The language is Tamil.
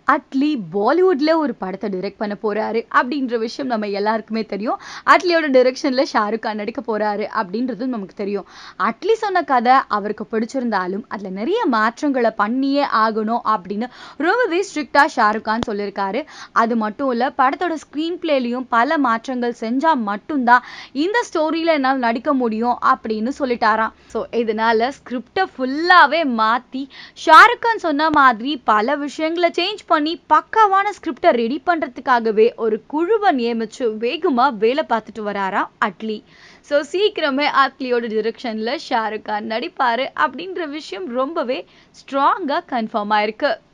அட்லி பாலிவுட்ல ஒரு படத்தை டைரக்ட் பண்ண போறாரு அப்படின்ற விஷயம் நம்ம எல்லாருக்குமே தெரியும் அட்லியோட டைரக்ஷன்ல ஷாருக் கான் நடிக்க போறாரு அப்படின்றதும் நமக்கு தெரியும் அட்லி சொன்ன கதை அவருக்கு பிடிச்சிருந்தாலும் அதுல நிறைய மாற்றங்களை பண்ணியே ஆகணும் அப்படின்னு ரொம்பவே ஸ்ட்ரிக்டா ஷாருக் கான் சொல்லியிருக்காரு அது மட்டும் இல்ல படத்தோட ஸ்கிரீன் பிளேலையும் பல மாற்றங்கள் செஞ்சா மட்டும்தான் இந்த ஸ்டோரியில என்னால் நடிக்க முடியும் அப்படின்னு சொல்லிட்டாராம் ஸோ இதனால ஸ்கிரிப்டை ஃபுல்லாவே மாத்தி ஷாருக் கான் சொன்ன மாதிரி பல விஷயங்களை சேஞ்ச் பண்ணி பக்காவான ஸ்கிரிப்டை ரெடி பண்றதுக்காகவே ஒரு குழுவை நியமிச்சு வேகமா வேலை பார்த்துட்டு வராராம் அட்லி ஸோ சீக்கிரமே அட்லியோட டிரெக்ஷன்ல ஷாருக் கான் நடிப்பாரு அப்படின்ற விஷயம் ரொம்பவே ஸ்ட்ராங்கா கன்ஃபார்ம் ஆயிருக்கு